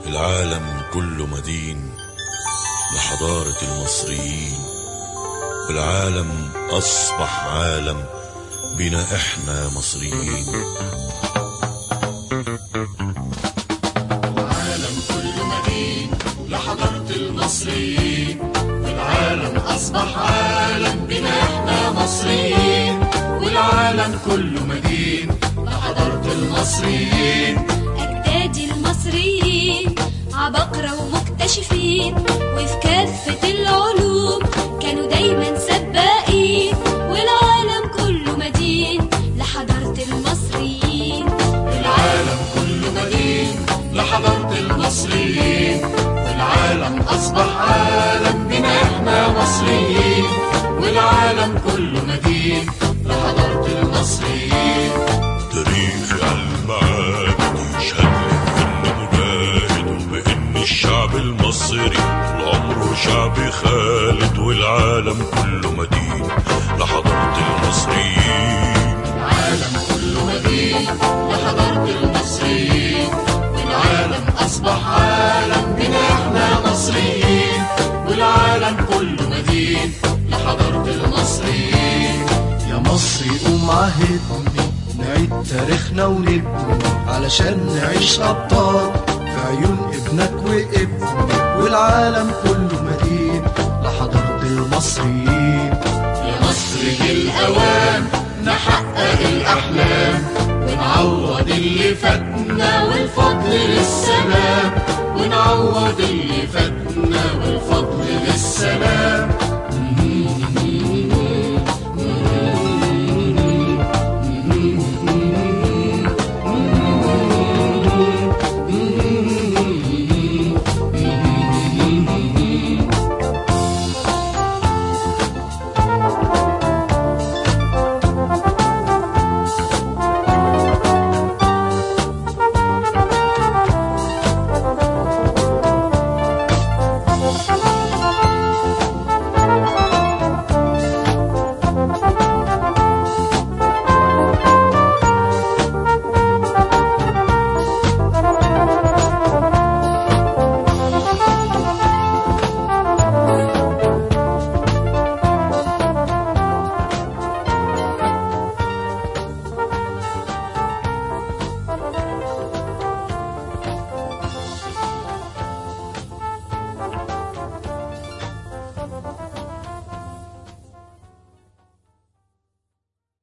العالم كله مدين لحضارة المصريين والعالم أصبح عالم بنا إحنا مصريين العالم كله مدين لحضارة المصريين والعالم أصبح عالم بنا إحنا مصريين والعالم كله مدين لحضارة المصريين أجدادي المصريين عبقرة ومكتشفين وفي كافة العلوم كانوا دايما سباقين والعالم كله مدين لحضارة المصريين العالم كله مدين لحضارة المصريين والعالم أصبح عالم بنا إحنا مصريين والعالم كله مدين لحضارة المصريين تاريخ المعابد يشهد للفن مجاهد بأن الشعب المصري طول عمره شعب خالد والعالم كله مدين لحضارة المصريين العالم كله مدين لحضارة المصريين والعالم أصبح عالم بنا إحنا مصريين والعالم كله مدين لحضارة المصريين يا مصري قوم عهدني نعيد تاريخنا ونبني علشان نعيش أبطال في عيون ابنك وابني والعالم كله مدين لحضارة المصريين يا مصر جه الأوان نحقق الأحلام ونعوض اللي فاتنا والفضل للسلام ونعوض اللي فاتنا والفضل للسلام